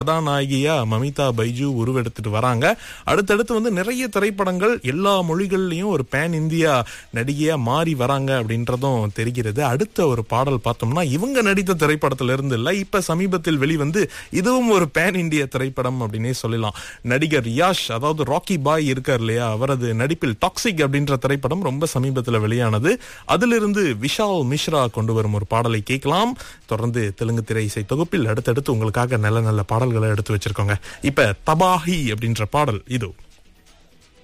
கதாநாயகியா மமிதா பைஜு உருவெடுத்துட்டு வராங்க அடுத்தடுத்து வந்து நிறைய திரைப்படங்கள் எல்லா மொழிகள்லயும் ஒரு பேன் இந்தியா நடிகையா மாறி வராங்க அப்படின்றதும் தெரிகிறது அடுத்த ஒரு பாடல் பார்த்தோம்னா இவங்க நடித்த திரைப்படத்துல இருந்து இல்ல இப்ப சமீபத்தில் வெளிவந்து இதுவும் ஒரு பேன் இந்தியா திரைப்படம் அப்படின்னே சொல்லலாம் நடிகர் யாஷ் அதாவது ராக்கி பாய் இருக்கார் இல்லையா அவரது நடிப்பில் டாக்ஸிக் அப்படின்ற திரைப்படம் ரொம்ப சமீபத்தில் வெளியானது அதிலிருந்து விஷால் மிஸ்ரா கொண்டு வரும் ஒரு பாடலை கேட்கலாம் தொடர்ந்து தெலுங்கு திரை இசை தொகுப்பில் அடுத்தடுத்து உங்களுக்காக நல்ல நல்ல பாடல்களை எடுத்து வச்சிருக்கோங்க இப்ப தபாஹி அப்படின்ற பாடல் இது